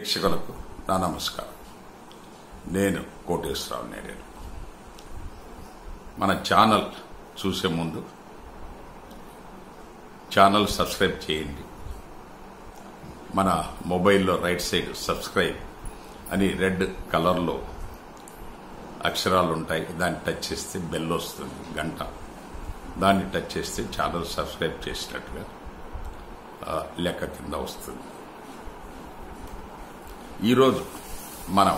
ప్రేక్షకులకు నా నమస్కారం నేను కోటేశ్వరరావు నేరేడు మన ఛానల్ చూసే ముందు ఛానల్ సబ్స్క్రైబ్ చేయండి మన మొబైల్లో రైట్ సైడ్ సబ్స్క్రైబ్ అని రెడ్ కలర్లో అక్షరాలు ఉంటాయి దాన్ని టచ్ చేస్తే బెల్ వస్తుంది గంట దాన్ని టచ్ చేస్తే ఛానల్ సబ్స్క్రైబ్ చేసినట్టుగా ఆ, లెక్క కింద వస్తుంది ఈరోజు మనం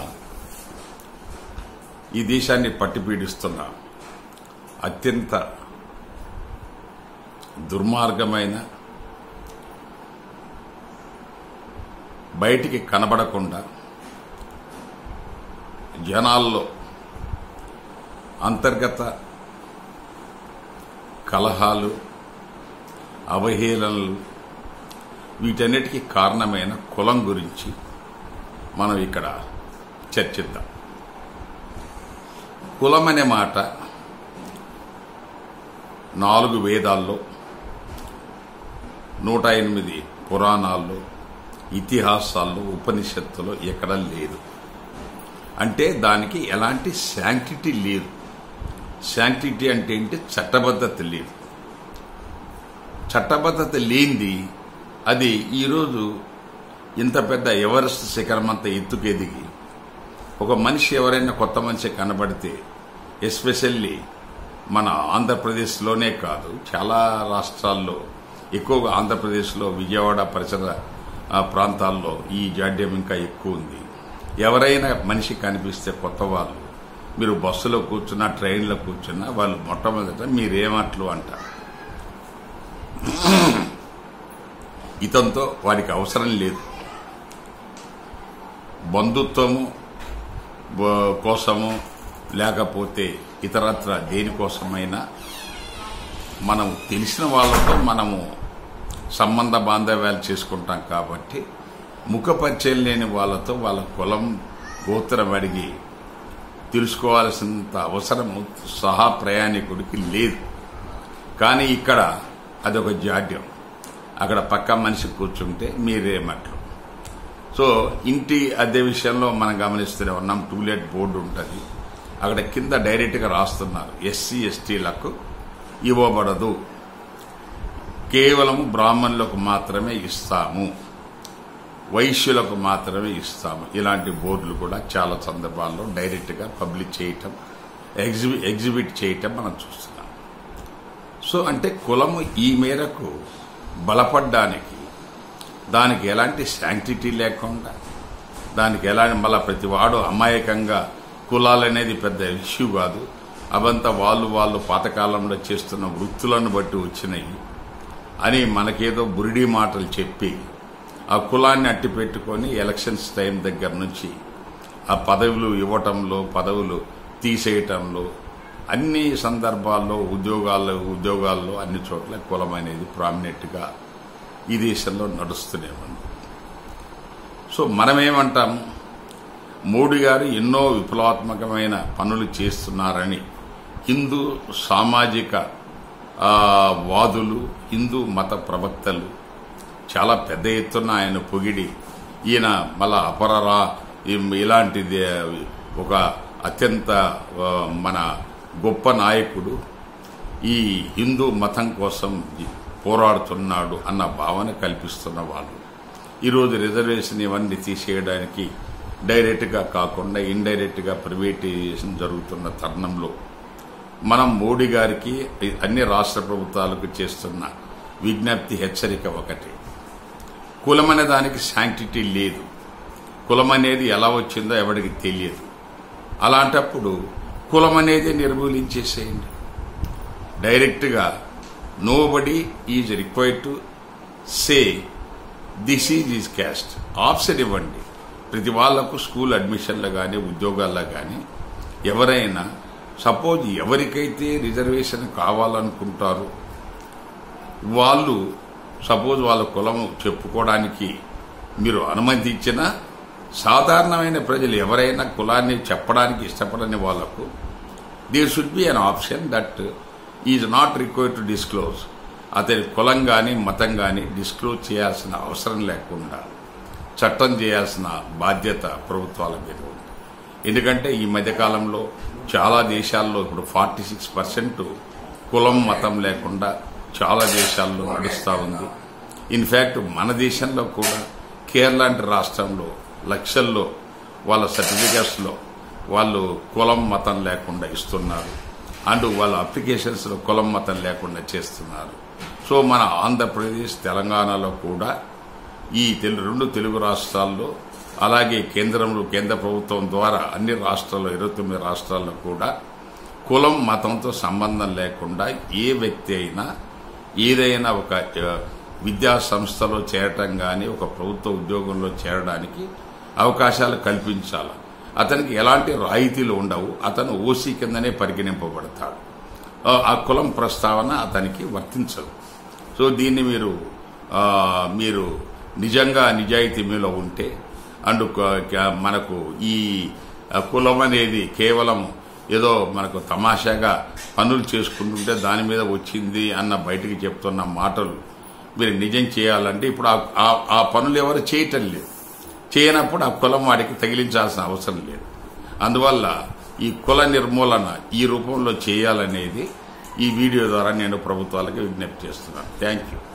ఈ దేశాన్ని పట్టి పీడిస్తున్న అత్యంత దుర్మార్గమైన బయటికి కనబడకుండా జనాల్లో అంతర్గత కలహాలు అవహేళనలు వీటన్నిటికీ కారణమైన కులం గురించి మనం ఇక్కడ చర్చిద్దాం కులం అనే మాట నాలుగు వేదాల్లో నూట ఎనిమిది పురాణాల్లో ఇతిహాసాల్లో ఉపనిషత్తులో ఎక్కడ లేదు అంటే దానికి ఎలాంటి శాంక్టిటీ లేదు శాంక్టిటీ అంటే ఏంటి చట్టబద్ధత లేదు చట్టబద్ధత లేనిది అది ఈరోజు ఇంత పెద్ద ఎవరెస్ట్ శిఖరం అంత ఎత్తుకెదిగి ఒక మనిషి ఎవరైనా కొత్త మనిషి కనబడితే ఎస్పెషల్లీ మన ఆంధ్రప్రదేశ్లోనే కాదు చాలా రాష్ట్రాల్లో ఎక్కువగా ఆంధ్రప్రదేశ్లో విజయవాడ పరిసర ఆ, ప్రాంతాల్లో ఈ జాడ్యం ఇంకా ఎక్కువ ఉంది ఎవరైనా మనిషి కనిపిస్తే కొత్త వాళ్ళు మీరు బస్సులో కూర్చున్నా ట్రైన్లో కూర్చున్నా వాళ్ళు మొట్టమొదట మీరేమట్లు అంటారు ఇతంతో వారికి అవసరం లేదు బంధుత్వము బ- కోసము లేకపోతే ఇతరత్ర దేనికోసమైనా మనం తెలిసిన వాళ్ళతో మనము సంబంధ బాంధవ్యాలు చేసుకుంటాం కాబట్టి ముఖ పరిచయం లేని వాళ్ళతో వాళ్ళ కులం గోత్రం అడిగి తెలుసుకోవాల్సినంత అవసరము సహా ప్రయాణికుడికి లేదు కానీ ఇక్కడ అదొక జాడ్యం అక్కడ పక్క మనిషి కూర్చుంటే మీరేమట్లు సో ఇంటి అద్దె విషయంలో మనం గమనిస్తూనే ఉన్నాం టూలెట్ బోర్డు ఉంటుంది అక్కడ కింద డైరెక్ట్గా రాస్తున్నారు ఎస్సీ ఎస్టీలకు ఇవ్వబడదు కేవలం బ్రాహ్మణులకు మాత్రమే ఇస్తాము వైశ్యులకు మాత్రమే ఇస్తాము ఇలాంటి బోర్డులు కూడా చాలా సందర్భాల్లో డైరెక్ట్గా పబ్లిష్ చేయటం ఎగ్జిబి ఎగ్జిబిట్ చేయటం మనం చూస్తున్నాం సో అంటే కులము ఈ మేరకు బలపడ్డానికి దానికి ఎలాంటి శాంక్టిటీ లేకుండా దానికి ఎలాంటి మళ్ళా ప్రతివాడు అమాయకంగా కులాలనేది పెద్ద ఇష్యూ కాదు అవంతా వాళ్ళు వాళ్ళు పాతకాలంలో చేస్తున్న వృత్తులను బట్టి వచ్చినాయి అని మనకేదో బురిడి మాటలు చెప్పి ఆ కులాన్ని అట్టి పెట్టుకొని ఎలక్షన్స్ టైం దగ్గర నుంచి ఆ పదవులు ఇవ్వటంలో పదవులు తీసేయటంలో అన్ని సందర్భాల్లో ఉద్యోగాల్లో ఉద్యోగాల్లో అన్ని చోట్ల కులం అనేది ప్రామినెంట్గా ఈ దేశంలో నడుస్తూనే ఉంది సో మనమేమంటాము మోడీ గారు ఎన్నో విప్లవాత్మకమైన పనులు చేస్తున్నారని హిందూ సామాజిక ఆ, వాదులు హిందూ మత ప్రవక్తలు చాలా పెద్ద ఎత్తున ఆయన పొగిడి ఈయన మళ్ళా అపరరా ఇం- ఇలాంటిది ఆ, ఒక అత్యంత ఆ, మన గొప్ప నాయకుడు ఈ హిందూ మతం కోసం పోరాడుతున్నాడు అన్న భావన కల్పిస్తున్న వాళ్ళు ఈరోజు రిజర్వేషన్ ఇవన్నీ తీసేయడానికి డైరెక్ట్గా కాకుండా ఇండైరెక్ట్గా ప్రైవేటైజేషన్ జరుగుతున్న తరుణంలో మనం మోడీ గారికి అన్ని రాష్ట్ర ప్రభుత్వాలకు చేస్తున్న విజ్ఞప్తి హెచ్చరిక ఒకటి కులం అనే దానికి శాంక్టిటీ లేదు కులం అనేది ఎలా వచ్చిందో ఎవరికి తెలియదు అలాంటప్పుడు కులం అనేది నిర్మూలించేసేయండి డైరెక్ట్గా nobody is required to say this is is caste option ఇవ్వండి ప్రతి వాళ్లకు స్కూల్ అడ్మిషన్లు కానీ ఉద్యోగాల్లో కానీ ఎవరైనా సపోజ్ ఎవరికైతే రిజర్వేషన్ కావాలనుకుంటారో వాళ్ళు సపోజ్ వాళ్ళ కులం చెప్పుకోవడానికి మీరు అనుమతి ఇచ్చినా సాధారణమైన ప్రజలు ఎవరైనా కులాన్ని చెప్పడానికి ఇష్టపడని వాళ్లకు there should be an option that is not required to disclose అతని కులం కానీ మతం కానీ డిస్క్లోజ్ చేయాల్సిన అవసరం లేకుండా చట్టం చేయాల్సిన బాధ్యత ప్రభుత్వాల మీద ఉంది ఎందుకంటే ఈ మధ్యకాలంలో చాలా దేశాల్లో ఇప్పుడు ఫార్టీ సిక్స్ పర్సెంట్ కులం మతం లేకుండా చాలా దేశాల్లో నడుస్తూ ఉంది ఇన్ఫ్యాక్ట్ మన దేశంలో కూడా కేరళ లాంటి రాష్ట్రంలో లక్షల్లో వాళ్ళ సర్టిఫికెట్స్లో వాళ్ళు కులం మతం లేకుండా ఇస్తున్నారు అండ్ వాళ్ళ అప్లికేషన్స్లో కులం మతం లేకుండా చేస్తున్నారు సో మన ఆంధ్రప్రదేశ్ తెలంగాణలో కూడా ఈ తెలు రెండు తెలుగు రాష్ట్రాల్లో అలాగే కేంద్రంలో కేంద్ర ప్రభుత్వం ద్వారా అన్ని రాష్ట్రాల్లో ఇరవై తొమ్మిది రాష్ట్రాల్లో కూడా కులం మతంతో సంబంధం లేకుండా ఏ వ్యక్తి అయినా ఏదైనా ఒక ఆ, విద్యా సంస్థలో చేరటం కానీ ఒక ప్రభుత్వ ఉద్యోగంలో చేరడానికి అవకాశాలు కల్పించాలి అతనికి ఎలాంటి రాయితీలు ఉండవు అతను ఓసీ కిందనే పరిగణింపబడతాడు ఆ, ఆ కులం ప్రస్తావన అతనికి వర్తించదు సో దీన్ని మీరు ఆ, మీరు నిజంగా నిజాయితీ మీలో ఉంటే అండ్ క- క- మనకు ఈ ఆ, కులం అనేది కేవలం ఏదో మనకు తమాషాగా పనులు చేసుకుంటుంటే దాని మీద వచ్చింది అన్న బయటికి చెప్తున్న మాటలు మీరు నిజం చేయాలంటే ఇప్పుడు ఆ- ఆ- ఆ పనులు ఎవరు చేయటం లేదు చేయనప్పుడు ఆ కులం వాడికి తగిలించాల్సిన అవసరం లేదు అందువల్ల ఈ కుల నిర్మూలన ఈ రూపంలో చేయాలనేది ఈ వీడియో ద్వారా నేను ప్రభుత్వాలకు విజ్ఞప్తి చేస్తున్నాను థ్యాంక్ యూ